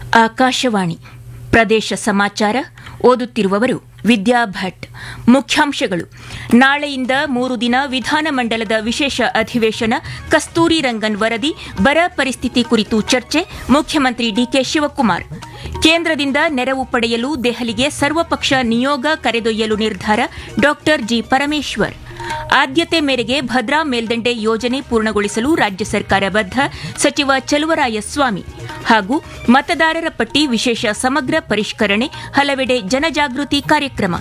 ಆಕಾಶವಾಣಿ ಪ್ರದೇಶ ಸಮಾಚಾರ ಓದುತ್ತಿರುವವರು ವಿದ್ಯಾ ಭಟ್ ಮುಖ್ಯಾಂಶಗಳು ನಾಳೆಯಿಂದ ಮೂರು ದಿನ ವಿಧಾನಮಂಡಲದ ವಿಶೇಷ ಅಧಿವೇಶನ ಕಸ್ತೂರಿ ರಂಗನ್ ವರದಿ ಬರ ಪರಿಸ್ಥಿತಿ ಕುರಿತು ಚರ್ಚೆ ಮುಖ್ಯಮಂತ್ರಿ ಡಿಕೆ ಶಿವಕುಮಾರ್ ಕೇಂದ್ರದಿಂದ ನೆರವು ಪಡೆಯಲು ದೆಹಲಿಗೆ ಸರ್ವಪಕ್ಷ ನಿಯೋಗ ಕರೆದೊಯ್ಯಲು ನಿರ್ಧಾರ ಡಾ ಜಿ ಪರಮೇಶ್ವರ್ ಆದ್ಯತೆ ಮೇರೆಗೆ ಭದ್ರಾ ಮೇಲ್ದಂಡೆ ಯೋಜನೆ ಪೂರ್ಣಗೊಳಿಸಲು ರಾಜ್ಯ ಸರ್ಕಾರ ಬದ್ಧ ಸಚಿವ ಚಲುವರಾಯಸ್ವಾಮಿ ಹಾಗೂ ಮತದಾರರ ಪಟ್ಟಿ ವಿಶೇಷ ಸಮಗ್ರ ಪರಿಷ್ಕರಣೆ ಹಲವೆಡೆ ಜನಜಾಗೃತಿ ಕಾರ್ಯಕ್ರಮ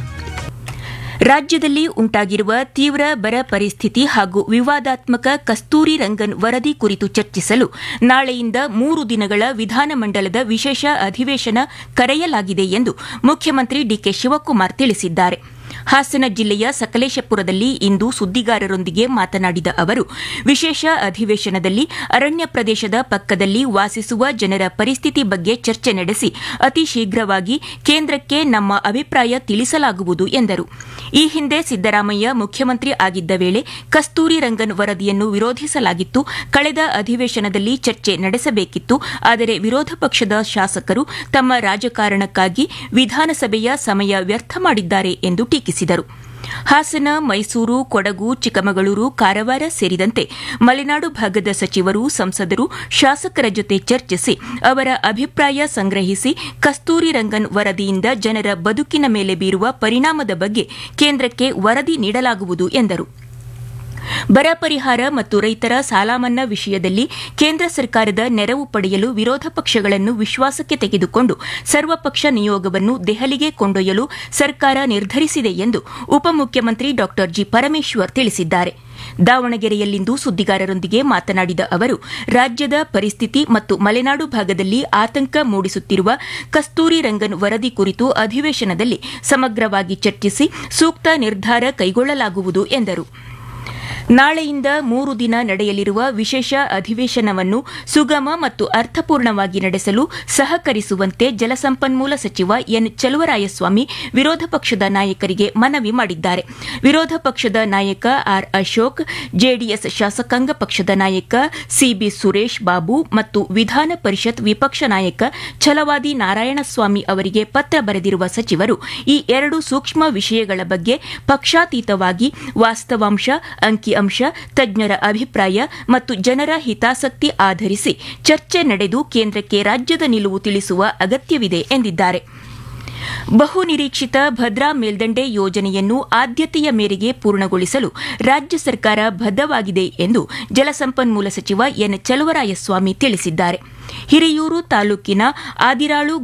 ರಾಜ್ಯದಲ್ಲಿ ಉಂಟಾಗಿರುವ ತೀವ್ರ ಬರ ಪರಿಸ್ಥಿತಿ ಹಾಗೂ ವಿವಾದಾತ್ಮಕ ಕಸ್ತೂರಿ ರಂಗನ್ ವರದಿ ಕುರಿತು ಚರ್ಚಿಸಲು ನಾಳೆಯಿಂದ ಮೂರು ದಿನಗಳ ವಿಧಾನಮಂಡಲದ ವಿಶೇಷ ಅಧಿವೇಶನ ಕರೆಯಲಾಗಿದೆ ಎಂದು ಮುಖ್ಯಮಂತ್ರಿ ಡಿಕೆ ಶಿವಕುಮಾರ್ ತಿಳಿಸಿದ್ದಾರೆ ಹಾಸನ ಜಿಲ್ಲೆಯ ಸಕಲೇಶಪುರದಲ್ಲಿ ಇಂದು ಸುದ್ದಿಗಾರರೊಂದಿಗೆ ಮಾತನಾಡಿದ ಅವರು ವಿಶೇಷ ಅಧಿವೇಶನದಲ್ಲಿ ಅರಣ್ಯ ಪ್ರದೇಶದ ಪಕ್ಕದಲ್ಲಿ ವಾಸಿಸುವ ಜನರ ಪರಿಸ್ಥಿತಿ ಬಗ್ಗೆ ಚರ್ಚೆ ನಡೆಸಿ ಅತಿ ಶೀಘ್ರವಾಗಿ ಕೇಂದ್ರಕ್ಕೆ ನಮ್ಮ ಅಭಿಪ್ರಾಯ ತಿಳಿಸಲಾಗುವುದು ಎಂದರು ಈ ಹಿಂದೆ ಸಿದ್ದರಾಮಯ್ಯ ಮುಖ್ಯಮಂತ್ರಿ ಆಗಿದ್ದ ವೇಳೆ ಕಸ್ತೂರಿ ರಂಗನ್ ವರದಿಯನ್ನು ವಿರೋಧಿಸಲಾಗಿತ್ತು ಕಳೆದ ಅಧಿವೇಶನದಲ್ಲಿ ಚರ್ಚೆ ನಡೆಸಬೇಕಿತ್ತು ಆದರೆ ವಿರೋಧ ಪಕ್ಷದ ಶಾಸಕರು ತಮ್ಮ ರಾಜಕಾರಣಕ್ಕಾಗಿ ವಿಧಾನಸಭೆಯ ಸಮಯ ವ್ಯರ್ಥ ಮಾಡಿದ್ದಾರೆ ಎಂದು ಟೀಕಿಸಿದರು ಹಾಸನ ಮೈಸೂರು ಕೊಡಗು ಚಿಕ್ಕಮಗಳೂರು ಕಾರವಾರ ಸೇರಿದಂತೆ ಮಲೆನಾಡು ಭಾಗದ ಸಚಿವರು ಸಂಸದರು ಶಾಸಕರ ಜೊತೆ ಚರ್ಚಿಸಿ ಅವರ ಅಭಿಪ್ರಾಯ ಸಂಗ್ರಹಿಸಿ ಕಸ್ತೂರಿ ರಂಗನ್ ವರದಿಯಿಂದ ಜನರ ಬದುಕಿನ ಮೇಲೆ ಬೀರುವ ಪರಿಣಾಮದ ಬಗ್ಗೆ ಕೇಂದ್ರಕ್ಕೆ ವರದಿ ನೀಡಲಾಗುವುದು ಎಂದರು ಬರ ಪರಿಹಾರ ಮತ್ತು ರೈತರ ಸಾಲಮನ್ನಾ ವಿಷಯದಲ್ಲಿ ಕೇಂದ್ರ ಸರ್ಕಾರದ ನೆರವು ಪಡೆಯಲು ವಿರೋಧ ಪಕ್ಷಗಳನ್ನು ವಿಶ್ವಾಸಕ್ಕೆ ತೆಗೆದುಕೊಂಡು ಸರ್ವಪಕ್ಷ ನಿಯೋಗವನ್ನು ದೆಹಲಿಗೆ ಕೊಂಡೊಯ್ಯಲು ಸರ್ಕಾರ ನಿರ್ಧರಿಸಿದೆ ಎಂದು ಉಪಮುಖ್ಯಮಂತ್ರಿ ಡಾ ಜಿ ಪರಮೇಶ್ವರ್ ತಿಳಿಸಿದ್ದಾರೆ ದಾವಣಗೆರೆಯಲ್ಲಿಂದು ಸುದ್ದಿಗಾರರೊಂದಿಗೆ ಮಾತನಾಡಿದ ಅವರು ರಾಜ್ಯದ ಪರಿಸ್ಥಿತಿ ಮತ್ತು ಮಲೆನಾಡು ಭಾಗದಲ್ಲಿ ಆತಂಕ ಮೂಡಿಸುತ್ತಿರುವ ಕಸ್ತೂರಿ ರಂಗನ್ ವರದಿ ಕುರಿತು ಅಧಿವೇಶನದಲ್ಲಿ ಸಮಗ್ರವಾಗಿ ಚರ್ಚಿಸಿ ಸೂಕ್ತ ನಿರ್ಧಾರ ಕೈಗೊಳ್ಳಲಾಗುವುದು ಎಂದರು ನಾಳೆಯಿಂದ ಮೂರು ದಿನ ನಡೆಯಲಿರುವ ವಿಶೇಷ ಅಧಿವೇಶನವನ್ನು ಸುಗಮ ಮತ್ತು ಅರ್ಥಪೂರ್ಣವಾಗಿ ನಡೆಸಲು ಸಹಕರಿಸುವಂತೆ ಜಲಸಂಪನ್ಮೂಲ ಸಚಿವ ಎನ್ ಚಲುವರಾಯಸ್ವಾಮಿ ವಿರೋಧ ಪಕ್ಷದ ನಾಯಕರಿಗೆ ಮನವಿ ಮಾಡಿದ್ದಾರೆ ವಿರೋಧ ಪಕ್ಷದ ನಾಯಕ ಆರ್ ಅಶೋಕ್ ಜೆಡಿಎಸ್ ಶಾಸಕಾಂಗ ಪಕ್ಷದ ನಾಯಕ ಸಿಬಿ ಸುರೇಶ್ ಬಾಬು ಮತ್ತು ವಿಧಾನ ಪರಿಷತ್ ವಿಪಕ್ಷ ನಾಯಕ ಛಲವಾದಿ ನಾರಾಯಣಸ್ವಾಮಿ ಅವರಿಗೆ ಪತ್ರ ಬರೆದಿರುವ ಸಚಿವರು ಈ ಎರಡು ಸೂಕ್ಷ್ಮ ವಿಷಯಗಳ ಬಗ್ಗೆ ಪಕ್ಷಾತೀತವಾಗಿ ವಾಸ್ತವಾಂಶ ಅಂಕಿ ಅಂಶ ತಜ್ಞರ ಅಭಿಪ್ರಾಯ ಮತ್ತು ಜನರ ಹಿತಾಸಕ್ತಿ ಆಧರಿಸಿ ಚರ್ಚೆ ನಡೆದು ಕೇಂದ್ರಕ್ಕೆ ರಾಜ್ಯದ ನಿಲುವು ತಿಳಿಸುವ ಅಗತ್ಯವಿದೆ ಎಂದಿದ್ದಾರೆ ಬಹು ನಿರೀಕ್ಷಿತ ಭದ್ರಾ ಮೇಲ್ದಂಡೆ ಯೋಜನೆಯನ್ನು ಆದ್ಯತೆಯ ಮೇರೆಗೆ ಪೂರ್ಣಗೊಳಿಸಲು ರಾಜ್ಯ ಸರ್ಕಾರ ಬದ್ದವಾಗಿದೆ ಎಂದು ಜಲಸಂಪನ್ಮೂಲ ಸಚಿವ ಎನ್ ಚಲುವರಾಯಸ್ವಾಮಿ ತಿಳಿಸಿದ್ದಾರೆ ಹಿರಿಯೂರು ತಾಲೂಕಿನ ಆದಿರಾಳು